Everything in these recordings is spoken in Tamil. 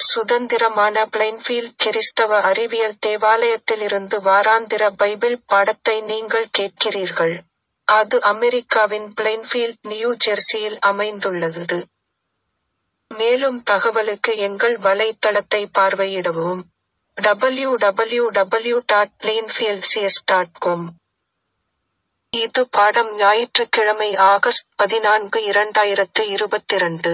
சுதந்திரமான பிளைன்ஃபீல்ட் கிறிஸ்தவ அறிவியல் தேவாலயத்திலிருந்து வாராந்திர பைபிள் பாடத்தை நீங்கள் கேட்கிறீர்கள். அது அமெரிக்காவின் பிளைன்ஃபீல்ட் நியூ ஜெர்சியில் அமைந்துள்ளது. மேலும் தகவலுக்கு எங்கள் வலைத்தளத்தை பார்வையிடவும். www.plainfieldcs.com இது பாடம் ஞாயிற்றுக்கிழமை ஆகஸ்ட் பதினான்கு இரண்டாயிரத்து இருபத்திரண்டு.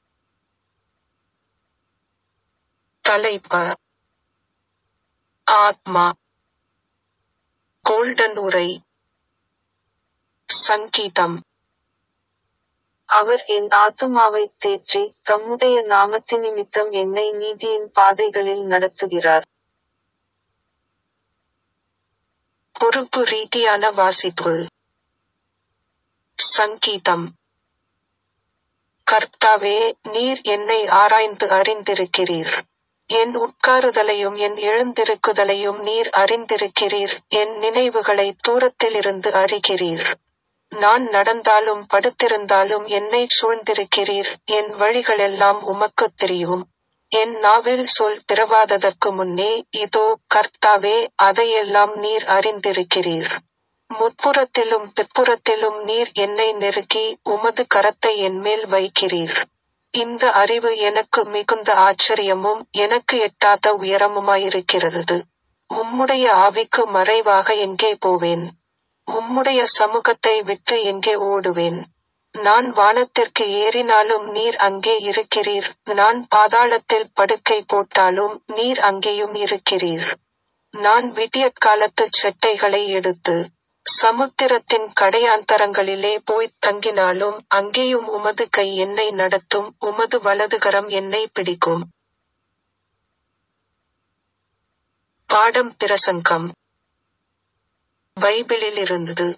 தலைப்பு ஆத்மா கோல்டன் உரை சங்கீதம் அவர் என் ஆத்துமாவைத் தேற்றி தம்முடைய நாமத்தினிமித்தம் என்னை நீதியின் பாதைகளில் நடத்துகிறார். பொறுப்பு ரீதியான வாசிப்பு சங்கீதம் கர்த்தாவே நீர் என்னை ஆராய்ந்து அறிந்திருக்கிறீர். என் உட்காருதலையும் என் எழுந்திருக்குதலையும் நீர் அறிந்திருக்கிறீர் என் நினைவுகளை தூரத்திலிருந்து அறிகிறீர். நான் நடந்தாலும் படுத்திருந்தாலும் என்னைச் சூழ்ந்திருக்கிறீர் என் வழிகளெல்லாம் உமக்குத் தெரியும். என் நாவில் சொல் பிறவாததற்கு முன்னே இதோ கர்த்தாவே அதையெல்லாம் நீர் அறிந்திருக்கிறீர். முற்புறத்திலும் பிற்புறத்திலும் நீர் என்னை நெருக்கி உமது கரத்தை என்மேல் வைக்கிறீர். இந்த அறிவு எனக்கு மிகுந்த ஆச்சரியமும் எனக்கு எட்டாத உயரமுமாயிருக்கிறது. உம்முடைய ஆவிக்கு மறைவாக எங்கே போவேன்? உம்முடைய சமூகத்தை விட்டு எங்கே ஓடுவேன்? நான் வானத்திற்கு ஏறினாலும் நீர் அங்கே இருக்கிறீர் நான் பாதாளத்தில் படுக்கை போட்டாலும் நீர் அங்கேயும் இருக்கிறீர். நான் விடியற்காலத்துச் செட்டைகளை எடுத்து சமுத்திரத்தின் கடையாந்தரங்களிலே போய்த் தங்கினாலும் அங்கேயும் உமது கை என்னை நடத்தும் உமது வலதுகரம் என்னை பிடிக்கும். பாடம் பிரசங்கம் பைபிளிலிருந்து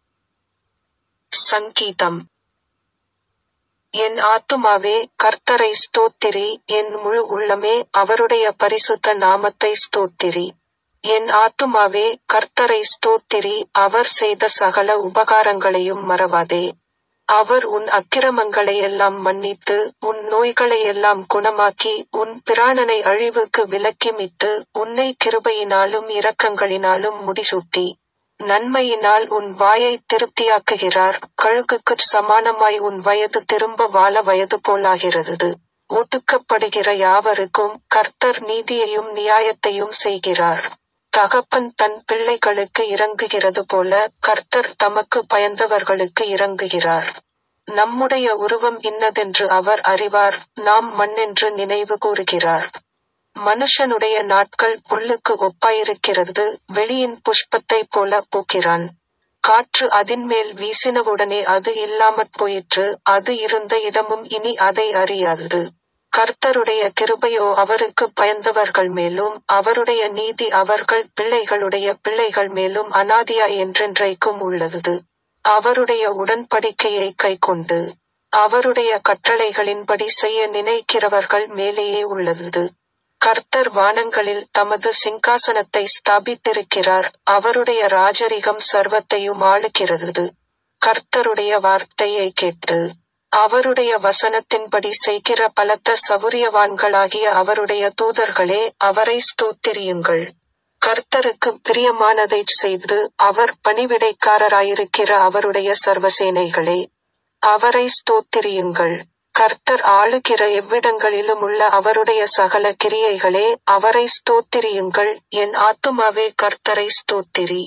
சங்கீதம் என் ஆத்துமாவே கர்த்தரை ஸ்தோத்திரி என் முழு உள்ளமே அவருடைய பரிசுத்த நாமத்தை ஸ்தோத்திரி. என் ஆத்துமாவே கர்த்தரை ஸ்தோத்திரி அவர் செய்த சகல உபகாரங்களையும் மறவாதே. அவர் உன் அக்கிரமங்களையெல்லாம் மன்னித்து உன் நோய்களையெல்லாம் குணமாக்கி உன் பிராணனை அழிவுக்கு விலக்கி மீட்டு உன்னை கிருபையினாலும் இரக்கங்களினாலும் முடிசூட்டி நன்மையினால் உன் வாயைத் திருப்தியாக்குகிறார் கழுகுக்குச் சமானமாய் உன் வயது திரும்ப வாழ வயது போலாகிறது. ஒடுக்கப்படுகிற யாவருக்கும் கர்த்தர் நீதியையும் நியாயத்தையும் செய்கிறார். தகப்பன் தன் பிள்ளைகளுக்கு இரங்குகிறது போல கர்த்தர் தமக்கு பயந்தவர்களுக்கு இரங்குகிறார். நம்முடைய உருவம் இன்னதென்று அவர் அறிவார் நாம் மண்ணென்று நினைவு கூருகிறார். மனுஷனுடைய நாட்கள் புல்லுக்கு ஒப்பாயிருக்கிறது வெளியின் புஷ்பத்தைப் போல பூக்கிறான். காற்று அதின்மேல் வீசினவுடனே அது இல்லாமற் போயிற்று அது இருந்த இடமும் இனி அதை அறியாது. கர்த்தருடைய கிருபையோ அவருக்குப் பயந்தவர்கள் மேலும் அவருடைய நீதி அவர்கள் பிள்ளைகளுடைய பிள்ளைகள் மேலும் அநாதியாய் என்றென்றைக்கும் உள்ளது. அவருடைய உடன்படிக்கையைக் கைக்கொண்டு அவருடைய கட்டளைகளின்படி செய்ய நினைக்கிறவர்கள் மேலேயே உள்ளது. கர்த்தர் வானங்களில் தமது சிங்காசனத்தை ஸ்தாபித்திருக்கிறார் அவருடைய ராஜரிகம் சர்வத்தையும் ஆளுகிறது. கர்த்தருடைய வார்த்தையை கேட்டு அவருடைய வசனத்தின்படி செய்கிற பலத்த சவுரியவான்களாகிய அவருடைய தூதர்களே அவரை ஸ்தோத்திரியுங்கள். கர்த்தருக்குப் பிரியமானதைச் செய்து அவர் பணிவிடைக்காரராயிருக்கிற அவருடைய சர்வசேனைகளே அவரை ஸ்தோத்திரியுங்கள். கர்த்தர் ஆளுகிற எவ்விடங்களிலுமுள்ள அவருடைய சகல கிரியைகளே அவரை ஸ்தோத்திரியுங்கள் என் ஆத்துமாவே கர்த்தரை ஸ்தோத்திரி.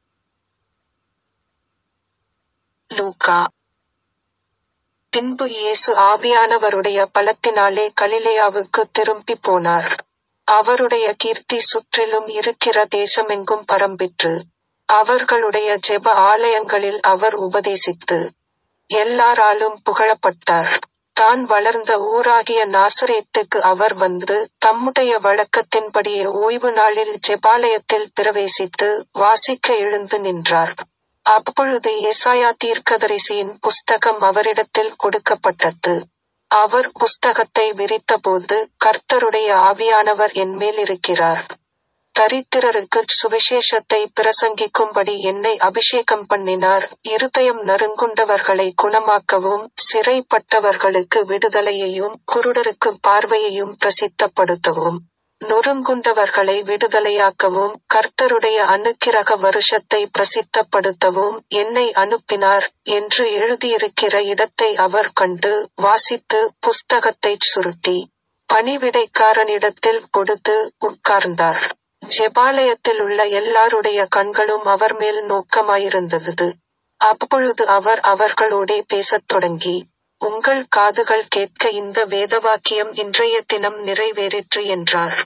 லூக்கா பின்பு இயேசு ஆவியானவருடைய பலத்தினாலே கலிலேயாவுக்குத் திரும்பிப் போனார். அவருடைய கீர்த்தி சுற்றிலும் இருக்கிற தேசமெங்கும் பரம்பிற்று. அவர்களுடைய ஜெப ஆலயங்களில் அவர் உபதேசித்து எல்லாராலும் புகழப்பட்டார். தான் வளர்ந்த ஊராகிய நாசரேத்துக்கு அவர் வந்து தம்முடைய வழக்கத்தின்படியே ஓய்வு நாளில் ஜெபாலயத்தில் பிரவேசித்து வாசிக்க எழுந்து நின்றார். அப்பொழுது எசாயா தீர்க்கதரிசியின் புஸ்தகம் அவரிடத்தில் கொடுக்கப்பட்டது. அவர் புஸ்தகத்தை விரித்தபோது கர்த்தருடைய ஆவியானவர் என்மேல் இருக்கிறார். தரித்திரருக்குச் சுவிசேஷத்தை பிரசங்கிக்கும்படி என்னை அபிஷேகம் பண்ணினார் இருதயம் நறுங்குண்டவர்களை குணமாக்கவும் சிறைப்பட்டவர்களுக்கு விடுதலையையும் குருடருக்கு பார்வையையும் பிரசித்தப்படுத்தவும் நொறுங்குண்டவர்களை விடுதலையாக்கவும் கர்த்தருடைய அனுக்கிரக வருஷத்தை பிரசித்தப்படுத்தவும் என்னை அனுப்பினார் என்று எழுதியிருக்கிற இடத்தை அவர் கண்டு வாசித்து புஸ்தகத்தைச் சுருட்டி பணிவிடைக்காரனிடத்தில் கொடுத்து உட்கார்ந்தார் ஜெபாலயத்தில் உள்ள எல்லாருடைய கண்களும் அவர் மேல் நோக்கமாயிருந்தது அப்பொழுது அவர் அவர்களோடே பேசத் தொடங்கி உங்கள் காதுகள் கேட்க இந்த வேதவாக்கியம் இன்றைய தினம் நிறைவேறிற்று என்றார்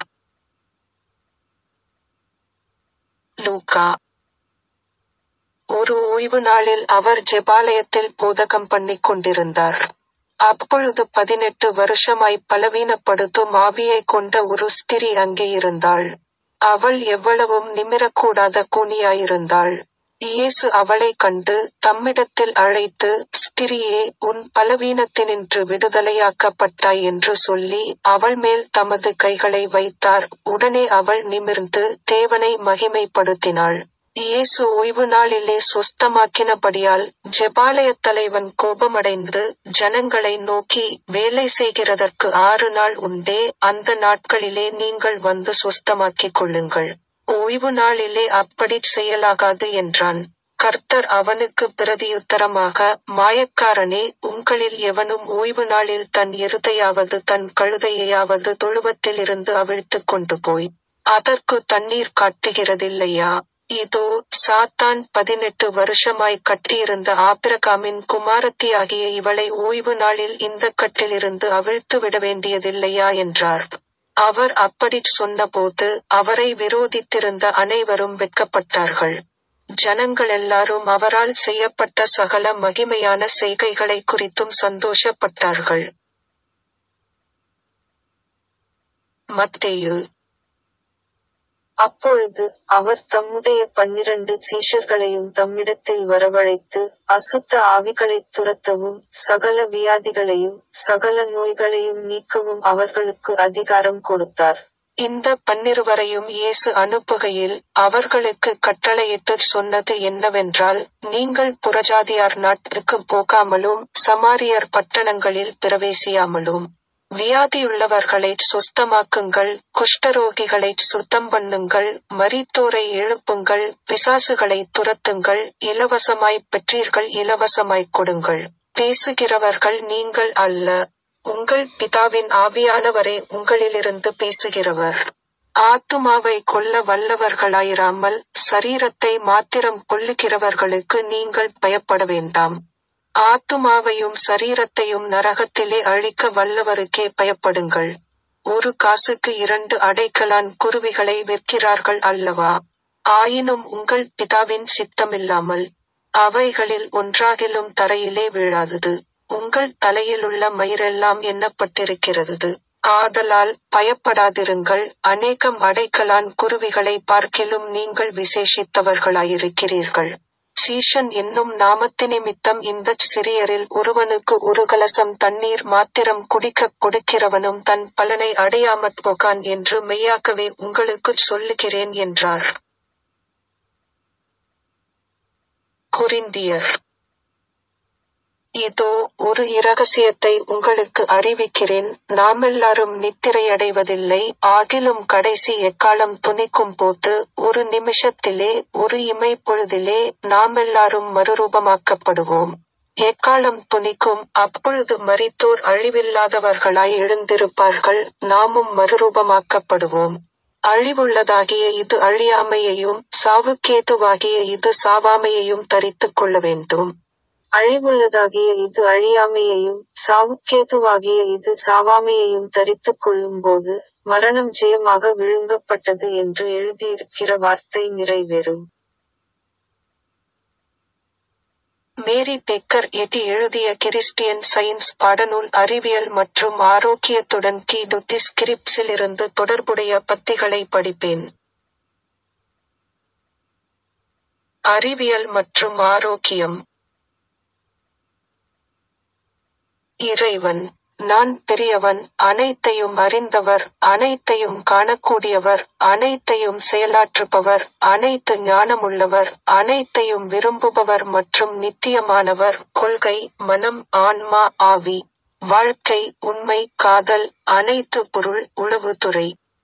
லூக்கா ஒரு ஓய்வு நாளில் அவர் ஜெபாலயத்தில் போதகம் பண்ணிக் கொண்டிருந்தார் அப்பொழுது பதினெட்டு வருஷமாய் பலவீனப்படுத்தும் ஆவியைக் கொண்ட ஒரு ஸ்திரீ அங்கே இருந்தாள் அவள் எவ்வளவும் நிமிரக்கூடாத கூனியாயிருந்தாள் இயேசு அவளைக் கண்டு தம்மிடத்தில் அழைத்து ஸ்திரியே உன் பலவீனத்தினின்று விடுதலையாக்கப்பட்டாய் என்று சொல்லி அவள் மேல் தமது கைகளை வைத்தார் உடனே அவள் நிமிர்ந்து தேவனை மகிமைப்படுத்தினாள் இயேசு ஓய்வு நாளிலே சொஸ்தமாக்கினபடியால் ஜெபாலயத் தலைவன் கோபமடைந்து ஜனங்களை நோக்கி வேலை செய்கிறதற்கு ஆறு நாள் உண்டே அந்த நாட்களிலே நீங்கள் வந்து சொஸ்தமாக்கிக் கொள்ளுங்கள் ஓய்வு நாளிலே அப்படிச் செய்யலாகாது என்றான் கர்த்தர் அவனுக்கு பிரதியுத்தரமாக மாயக்காரனே உங்களில் எவனும் ஓய்வு நாளில் தன் எருதையாவது தன் கழுதையையாவது தொழுவத்தில் இருந்து அவிழ்த்துக் கொண்டு போய் அதற்கு தண்ணீர் காட்டுகிறதில்லையா இதோ சாத்தான் பதினெட்டு வருஷமாய் கட்டியிருந்த ஆபிரகாமின் குமாரத்தியாகிய இவளை ஓய்வு நாளில் இந்த கட்டிலிருந்து அவிழ்த்து விட வேண்டியதில்லையா என்றார் அவர் அப்படிச் சொன்னபோது அவரை விரோதித்திருந்த அனைவரும் வெட்கப்பட்டார்கள் ஜனங்கள் எல்லாரும் அவரால் செய்யப்பட்ட சகல மகிமையான செய்கைகளை குறித்தும் சந்தோஷப்பட்டார்கள் மத்தேயு அப்பொழுது அவர் தம்முடைய பன்னிரண்டு சீஷர்களையும் தம்மிடத்தில் வரவழைத்து அசுத்த ஆவிகளைத் துரத்தவும் சகல வியாதிகளையும் சகல நோய்களையும் நீக்கவும் அவர்களுக்கு அதிகாரம் கொடுத்தார் இந்த பன்னிருவரையும் இயேசு அனுப்புகையில் அவர்களுக்கு கட்டளையிட்டுச் சொன்னது என்னவென்றால் நீங்கள் புறஜாதியார் நாட்டிற்கு போகாமலும் சமாரியர் பட்டணங்களில் பிரவேசியாமலும் வியாதியுள்ளவர்களை சுஸ்தமாக்குங்கள் குஷ்டரோகிகளை சுத்தம் பண்ணுங்கள் மரித்தோரை எழுப்புங்கள் பிசாசுகளை துரத்துங்கள் இலவசமாய் பெற்றீர்கள் இலவசமாய் கொடுங்கள் பேசுகிறவர்கள் நீங்கள் அல்ல உங்கள் பிதாவின் ஆவியானவரே உங்களிலிருந்து பேசுகிறவர் ஆத்துமாவை கொல்ல வல்லவர்களாயிராமல் சரீரத்தை மாத்திரம் கொல்லுகிறவர்களுக்கு நீங்கள் பயப்பட வேண்டாம் ஆத்துமாவையும் சரீரத்தையும் நரகத்திலே அழிக்க வல்லவருக்கே பயப்படுங்கள் ஒரு காசுக்கு இரண்டு அடைக்கலான் குருவிகளை விற்கிறார்கள் அல்லவா ஆயினும் உங்கள் பிதாவின் சித்தமில்லாமல் அவைகளில் ஒன்றாகிலும் தரையிலே வீழாதது உங்கள் தலையிலுள்ள மயிரெல்லாம் எண்ணப்பட்டிருக்கிறது ஆதலால் பயப்படாதிருங்கள் அநேகம் அடைக்கலான் குருவிகளை பார்க்கிலும் நீங்கள் விசேஷித்தவர்களாயிருக்கிறீர்கள் சீஷன் என்னும் நாமத்து நிமித்தம் இந்தச் சிறியரில் ஒருவனுக்கு ஒரு கலசம் தண்ணீர் மாத்திரம் குடிக்கக் கொடுக்கிறவனும் தன் பலனை அடையாமற் போகான் என்று மெய்யாகவே உங்களுக்குச் சொல்லுகிறேன் என்றார் கொரிந்தியர் இதோ ஒரு இரகசியத்தை உங்களுக்கு அறிவிக்கிறேன் நாமெல்லாரும் நித்திரையடைவதில்லை ஆகிலும் கடைசி எக்காலம் துணிக்கும் போது ஒரு நிமிஷத்திலே ஒரு இமை பொழுதிலே நாமெல்லாரும் மறுரூபமாக்கப்படுவோம் எக்காலம் துணிக்கும் அப்பொழுது மரித்தோர் அழிவில்லாதவர்களாய் எழுந்திருப்பார்கள் நாமும் மறுரூபமாக்கப்படுவோம் அழிவுள்ளதாகிய இது அழியாமையையும் சாவுக்கேதுவாகிய இது சாவாமையையும் தரித்துக் கொள்ள வேண்டும் அழிவுள்ளதாகிய இது அழியாமையையும் சாவுக்கேதுவாகிய இது சாவாமையையும் தரித்துக் கொள்ளும்போது மரணம் ஜெயமாக விழுங்கப்பட்டது என்று எழுதியிருக்கிற வார்த்தை நிறைவேறும் மேரி பெக்கர் எட்டி எழுதிய கிறிஸ்டியன் சயின்ஸ் பாடநூல் அறிவியல் மற்றும் ஆரோக்கியத்துடன் கி ஸ்கிரிப்ஸில் இருந்து தொடர்புடைய பத்திகளை படிப்பேன் அறிவியல் மற்றும் ஆரோக்கியம் இறைவன் நான் பெரியவன் அனைத்தையும் அறிந்தவர் அனைத்தையும் காணக்கூடியவர் அனைத்தையும் செயலாற்றுபவர் அனைத்து ஞானமுள்ளவர் அனைத்தையும் விரும்புபவர் மற்றும் நித்தியமானவர் கொள்கை மனம் ஆன்மா ஆவி வாழ்க்கை உண்மை காதல் அனைத்து பொருள் உளவுத்துறை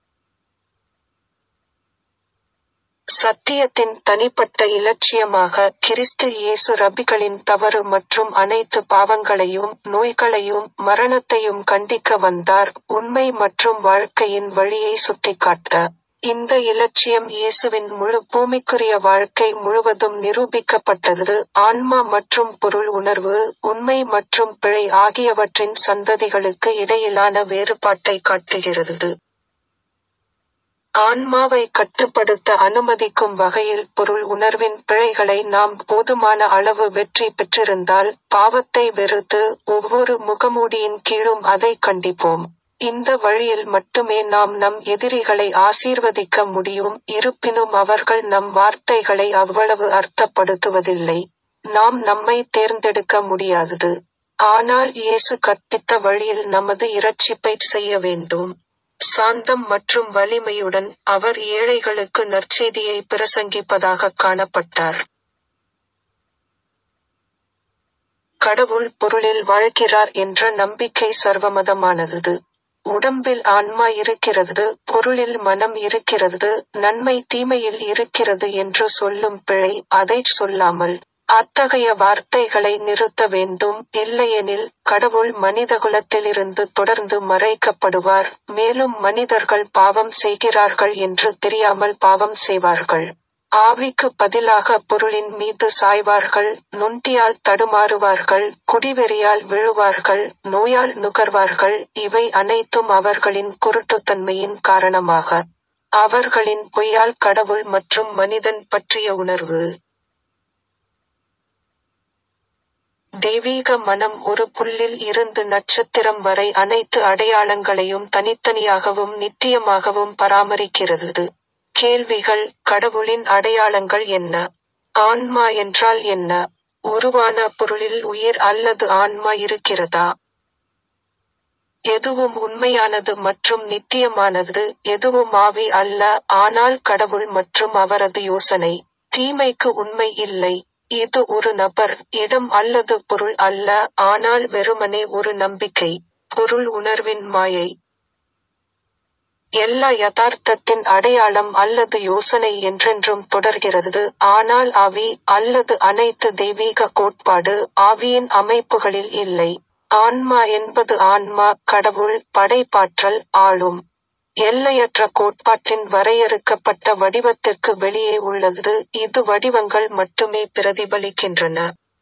சத்தியத்தின் தனிப்பட்ட இலட்சியமாக கிறிஸ்து இயேசு ரபிகளின் தவறு மற்றும் அனைத்து பாவங்களையும் நோய்களையும் மரணத்தையும் கண்டிக்க வந்தார் உண்மை மற்றும் வாழ்க்கையின் வழியை சுட்டிக்காட்ட இந்த இலட்சியம் இயேசுவின் முழு பூமிக்குரிய வாழ்க்கை முழுவதும் நிரூபிக்கப்பட்டது ஆன்மா மற்றும் பொருள் உணர்வு உண்மை மற்றும் பிழை ஆகியவற்றின் சந்ததிகளுக்கு இடையிலான வேறுபாட்டை காட்டுகிறது ஆன்மாவை கட்டுப்படுத்த அனுமதிக்கும் வகையில் பொருள் உணர்வின் பிழைகளை நாம் போதுமான அளவு வெற்றி பெற்றிருந்தால் பாவத்தை வெறுத்து ஒவ்வொரு முகமூடியின் கீழும் அதை கண்டிப்போம் இந்த வழியில் மட்டுமே நாம் நம் எதிரிகளை ஆசீர்வதிக்க முடியும் இருப்பினும் அவர்கள் நம் வார்த்தைகளை அவ்வளவு அர்த்தப்படுத்துவதில்லை நாம் நம்மை தேர்ந்தெடுக்க முடியாதது ஆனால் இயேசு கற்பித்த வழியில் நமது இரட்சிப்பை செய்ய வேண்டும் சாந்தம் மற்றும் வலிமையுடன் அவர் ஏழைகளுக்கு நற்செய்தியை பிரசங்கிப்பதாக காணப்பட்டார் கடவுள் பொருளில் வாழ்கிறார் என்ற நம்பிக்கை சர்வமதமானது உடம்பில் ஆன்மா இருக்கிறது பொருளில் மனம் இருக்கிறது நன்மை தீமையில் இருக்கிறது என்று சொல்லும் பிழை அதை சொல்லாமல் அத்தகைய வார்த்தைகளை நிறுத்த வேண்டும் இல்லையெனில் கடவுள் மனிதகுலத்திலிருந்து தொடர்ந்து மறைக்கப்படுவார் மேலும் மனிதர்கள் பாவம் செய்கிறார்கள் என்று தெரியாமல் பாவம் செய்வார்கள் ஆவிக்கு பதிலாக பொருளின் மீது சாய்வார்கள் நொண்டியால் தடுமாறுவார்கள் குடிவெறியால் விழுவார்கள் நோயால் நுகர்வார்கள் இவை அனைத்தும் அவர்களின் குருட்டுத்தன்மையின் காரணமாக அவர்களின் பொய்யால் கடவுள் மற்றும் மனிதன் பற்றிய உணர்வு தெய்வீக மனம் ஒரு புல்லில் இருந்து நட்சத்திரம் வரை அனைத்து அடையாளங்களையும் தனித்தனியாகவும் நித்தியமாகவும் பராமரிக்கிறது கேள்விகள் கடவுளின் அடையாளங்கள் என்ன ஆன்மா என்றால் என்ன உருவான பொருளில் உயிர் அல்லது ஆன்மா இருக்கிறதா எதுவும் உண்மையானது மற்றும் நித்தியமானது எதுவும் ஆவி அல்ல ஆனால் கடவுள் மற்றும் அவரது யோசனை தீமைக்கு உண்மை இல்லை இது ஒரு நபர் இடம் அல்லது பொருள் அல்ல ஆனால் வெறுமனே ஒரு நம்பிக்கை பொருள் உணர்வின் மாயை எல்லா யதார்த்தத்தின் அடையாளம் அல்லது யோசனை என்றென்றும் தொடர்கிறது ஆனால் ஆவி அல்லது அனைத்து தெய்வீக கோட்பாடு ஆவியின் அமைப்புகளில் இல்லை ஆன்மா என்பது ஆன்மா கடவுள் படைப்பாற்றல் ஆளும் எல்லையற்ற கோட்பாட்டின் வரையறுக்கப்பட்ட வடிவத்திற்கு வெளியே உள்ளது இது வடிவங்கள் மட்டுமே பிரதிபலிக்கின்றன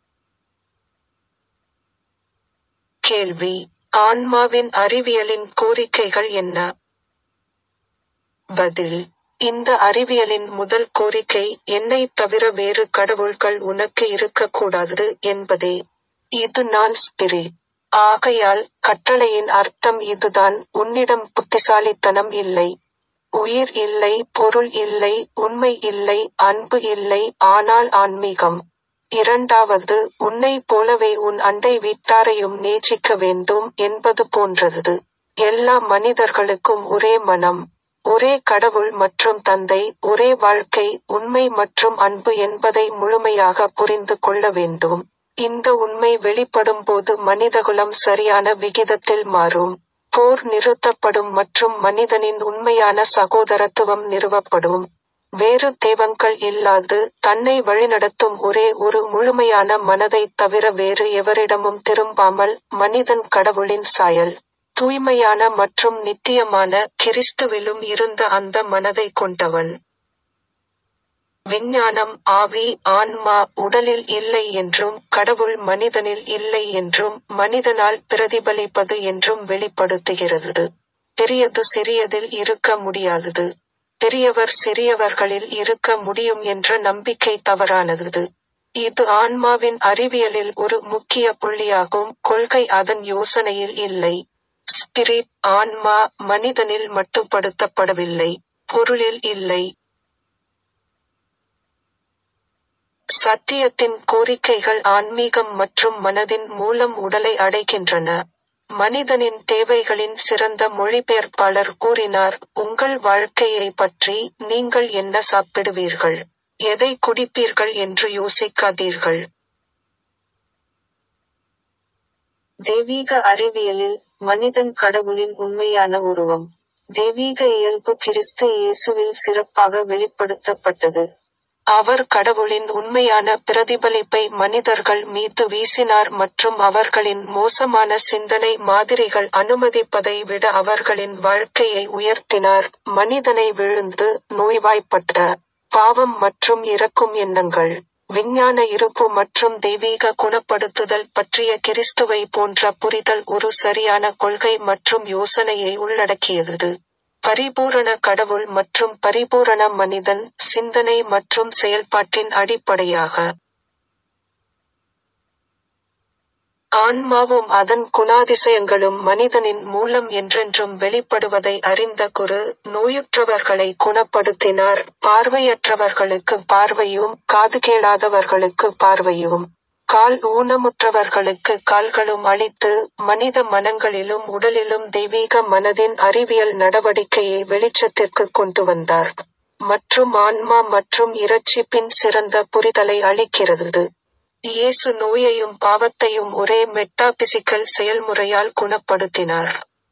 கேள்வி ஆன்மாவின் அறிவியலின் கோரிக்கைகள் என்ன பதில் இந்த அறிவியலின் முதல் கோரிக்கை என்னை தவிர வேறு கடவுள்கள் உனக்கு இருக்கக்கூடாது என்பதே இது நான் ஸ்பிரிட் ஆகையால் கட்டளையின் அர்த்தம் இதுதான் உன்னிடம் புத்திசாலித்தனம் இல்லை உயிர் இல்லை பொருள் இல்லை உண்மை இல்லை அன்பு இல்லை ஆனால் ஆன்மீகம் இரண்டாவது உன்னை போலவே உன் அண்டை வீட்டாரையும் நேசிக்க வேண்டும் என்பது போன்றது எல்லா மனிதர்களுக்கும் ஒரே மனம் ஒரே கடவுள் மற்றும் தந்தை ஒரே வாழ்க்கை உண்மை மற்றும் அன்பு என்பதை முழுமையாக புரிந்து கொள்ள வேண்டும் இந்த உண்மை வெளிப்படும் போது மனிதகுலம் சரியான விகிதத்தில் மாறும் போர் நிறுத்தப்படும் மற்றும் மனிதனின் உண்மையான சகோதரத்துவம் நிறுவப்படும் வேறு தெய்வங்கள் இல்லாது தன்னை வழிநடத்தும் ஒரே ஒரு முழுமையான மனதைத் தவிர வேறு எவரிடமும் திரும்பாமல் மனிதன் கடவுளின் சாயல் தூய்மையான மற்றும் நித்தியமான கிறிஸ்துவிலும் இருந்த அந்த மனதை கொண்டவன் விஞ்ஞானம் ஆவி ஆன்மா உடலில் இல்லை என்றும் கடவுள் மனிதனில் இல்லை என்றும் மனிதனால் பிரதிபலிப்பது என்றும் வெளிப்படுத்துகிறது பெரியது சிறியதில் இருக்க முடியாதது பெரியவர் சிறியவர்களில் இருக்க முடியும் என்ற நம்பிக்கை தவறானது இது ஆன்மாவின் அறிவியலில் ஒரு முக்கிய புள்ளியாகும் கொள்கை அதன் யோசனையில் இல்லை ஸ்பிரிட் ஆன்மா மனிதனில் மட்டுப்படுத்தப்படவில்லை பொருளில் இல்லை சத்தியத்தின் கோரிக்கைகள் ஆன்மீகம் மற்றும் மனதின் மூலம் உடலை அடைக்கின்றன மனிதனின் தேவைகளின் சிறந்த மொழிபெயர்ப்பாளர் கூறினார் உங்கள் வாழ்க்கையை பற்றி நீங்கள் என்ன சாப்பிடுவீர்கள் எதை குடிப்பீர்கள் என்று யோசிக்காதீர்கள் தெய்வீக அறிவியலில் மனிதன் கடவுளின் உண்மையான உருவம் தெய்வீக இயல்பு கிறிஸ்து இயேசுவில் சிறப்பாக வெளிப்படுத்தப்பட்டது அவர் கடவுளின் உண்மையான பிரதிபலிப்பை மனிதர்கள் மீது வீசினார் மற்றும் அவர்களின் மோசமான சிந்தனை மாதிரிகள் அனுமதிப்பதை விட அவர்களின் வாழ்க்கையை உயர்த்தினார் மனிதனை விழுந்து நோய்வாய்ப்பட்ட பாவம் மற்றும் இறக்கும் எண்ணங்கள் விஞ்ஞான இருப்பு மற்றும் தெய்வீக குணப்படுத்துதல் பற்றிய கிறிஸ்துவை போன்ற புரிதல் ஒரு சரியான கொள்கை மற்றும் யோசனையை உள்ளடக்கியது பரிபூரண கடவுள் மற்றும் பரிபூரண மனிதன் சிந்தனை மற்றும் செயல்பாட்டின் அடிப்படையாக ஆன்மாவும் அதன் குணாதிசயங்களும் மனிதனின் மூலம் என்றென்றும் வெளிப்படுவதை அறிந்த குரு நோயுற்றவர்களை குணப்படுத்தினார் பார்வையற்றவர்களுக்கு பார்வையும் காது கேளாதவர்களுக்கு பார்வையும் கால் ஊனமுற்றவர்களுக்கு கால்களும் அளித்து மனித மனங்களிலும் உடலிலும் தெய்வீக மனதின் அறிவியல் நடவடிக்கையை வெளிச்சத்திற்கு கொண்டு வந்தார் மற்றும் ஆன்மா மற்றும் இரட்சிப்பின் சிறந்த புரிதலை அளிக்கிறது இயேசு நோயையும் பாவத்தையும் ஒரே மெட்டாபிசிக்கல் செயல்முறையால் குணப்படுத்தினார்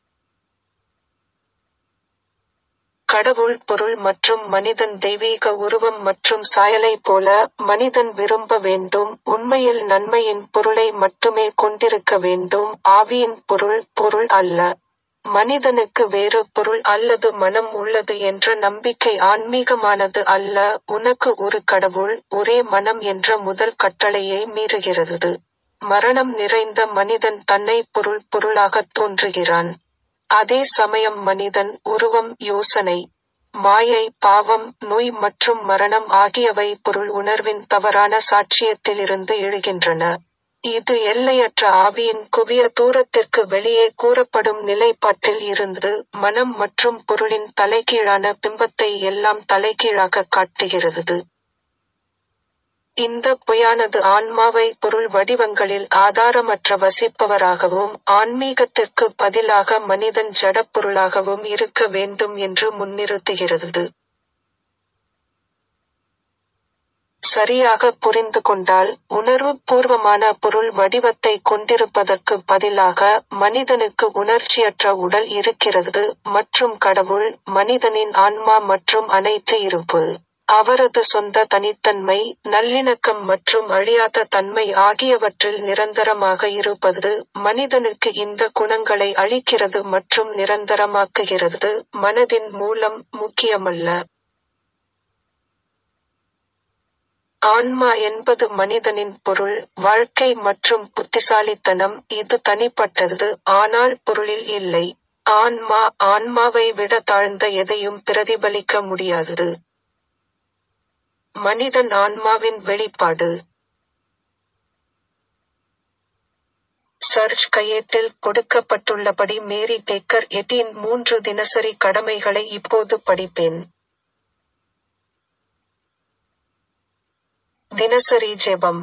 கடவுள் பொருள் மற்றும் மனிதன் தெய்வீக உருவம் மற்றும் சாயலை போல மனிதன் விரும்ப வேண்டும் உண்மையில் நன்மையின் பொருளை மட்டுமே கொண்டிருக்க வேண்டும் ஆவியின் பொருள் பொருள் அல்ல மனிதனுக்கு வேறு பொருள் அல்லது மனம் உள்ளது என்ற நம்பிக்கை ஆன்மீகமானது அல்ல உனக்கு ஒரு கடவுள் ஒரே மனம் என்ற முதல் கட்டளையை மீறுகிறது மரணம் நிறைந்த மனிதன் தன்னை பொருள் பொருளாகத் தோன்றுகிறான் அதே சமயம் மனிதன் உருவம் யோசனை மாயை பாவம் நோய் மற்றும் மரணம் ஆகியவை பொருள் உணர்வின் தவறான சாட்சியத்திலிருந்து எழுகின்றன இது எல்லையற்ற ஆவியின் குவிய தூரத்திற்கு வெளியே கூறப்படும் நிலைப்பாட்டில் இருந்து மனம் மற்றும் பொருளின் தலைகீழான பிம்பத்தை எல்லாம் தலைகீழாக காட்டுகிறது இந்த பொய்யானது ஆன்மாவை பொருள் வடிவங்களில் ஆதாரமற்ற வசிப்பவராகவும் ஆன்மீகத்திற்கு பதிலாக மனிதன் ஜடப்பொருளாகவும் இருக்க வேண்டும் என்று முன்னிறுத்துகிறது சரியாக புரிந்து கொண்டால் உணர்வு பூர்வமான பொருள் வடிவத்தை கொண்டிருப்பதற்கு பதிலாக மனிதனுக்கு உணர்ச்சியற்ற உடல் இருக்கிறது மற்றும் கடவுள் மனிதனின் ஆன்மா மற்றும் அனைத்து இருப்பு அவரது சொந்த தனித்தன்மை நல்லிணக்கம் மற்றும் அழியாத தன்மை ஆகியவற்றில் நிரந்தரமாக இருப்பது மனிதனுக்கு இந்த குணங்களை அளிக்கிறது மற்றும் நிரந்தரமாக்குகிறது மனதின் மூலம் முக்கியமல்ல ஆன்மா என்பது மனிதனின் பொருள் வாழ்க்கை மற்றும் புத்திசாலித்தனம் இது தனிப்பட்டது ஆனால் பொருளில் இல்லை ஆன்மா ஆன்மாவை விட தாழ்ந்த எதையும் பிரதிபலிக்க முடியாதது மனிதன் ஆன்மாவின் வெளிப்பாடு சர்ச் கையேட்டில் கொடுக்கப்பட்டுள்ளபடி மேரி பேக்கர் எட்டின் மூன்று தினசரி கடமைகளை இப்போது படிப்பேன் தினசரி ஜெபம்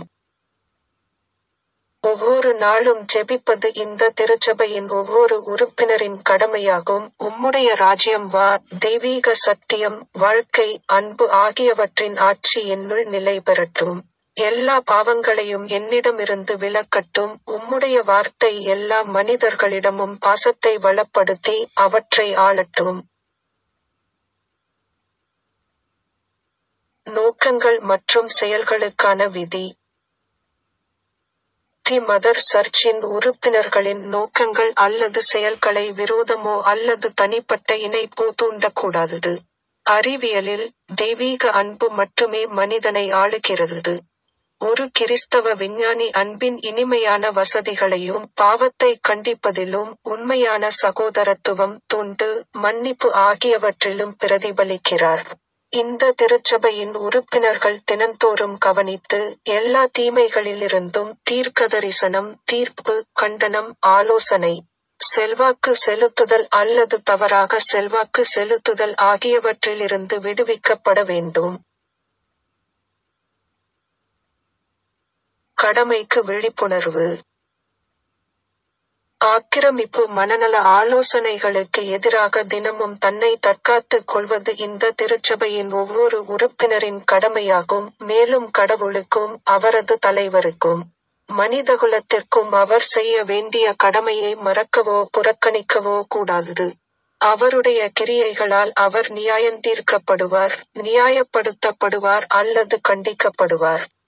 ஒவ்வொரு நாளும் ஜெபிப்பது இந்த திருச்சபையின் ஒவ்வொரு உறுப்பினரின் கடமையாகும் உம்முடைய ராஜ்யம் வா தெய்வீக சத்தியம் வாழ்க்கை அன்பு ஆகியவற்றின் ஆட்சி என்னுள் நிலை பெறட்டும் எல்லா பாவங்களையும் என்னிடமிருந்து விலக்கட்டும் உம்முடைய வார்த்தை எல்லா மனிதர்களிடமும் பாசத்தை வளப்படுத்தி அவற்றை ஆளட்டும் நோக்கங்கள் மற்றும் செயல்களுக்கான விதி தி மதர் சர்ச்சின் உறுப்பினர்களின் நோக்கங்கள் அல்லது செயல்களை விரோதமோ அல்லது தனிப்பட்ட இணைப்போ தூண்டக்கூடாதது அறிவியலில் தெய்வீக அன்பு மட்டுமே மனிதனை ஆளுகிறது ஒரு கிறிஸ்தவ விஞ்ஞானி அன்பின் இனிமையான வசதிகளையும் பாவத்தை கண்டிப்பதிலும் உண்மையான சகோதரத்துவம் தொண்டு மன்னிப்பு ஆகியவற்றிலும் பிரதிபலிக்கிறார் இந்த திருச்சபையின் உறுப்பினர்கள் தினந்தோறும் கவனித்து எல்லா தீமைகளிலிருந்தும் தீர்க்கதரிசனம் தீர்ப்பு கண்டனம் ஆலோசனை செல்வாக்கு செலுத்துதல் அல்லது தவறாக செல்வாக்கு செலுத்துதல் ஆகியவற்றிலிருந்து விடுவிக்கப்பட வேண்டும் கடமைக்கு விழிப்புணர்வு ஆக்கிரமிப்பு மனநல ஆலோசனைகளுக்கு எதிராக தினமும் தன்னை தற்காத்துக் கொள்வது இந்த திருச்சபையின் ஒவ்வொரு உறுப்பினரின் கடமையாகும் மேலும் கடவுளுக்கும் அவரது தலைவருக்கும் மனிதகுலத்திற்கும் அவர் செய்ய வேண்டிய கடமையை மறக்கவோ புறக்கணிக்கவோ கூடாது அவருடைய கிரியைகளால் அவர் நியாயந்தீர்க்கப்படுவார் நியாயப்படுத்தப்படுவார் அல்லது கண்டிக்கப்படுவார்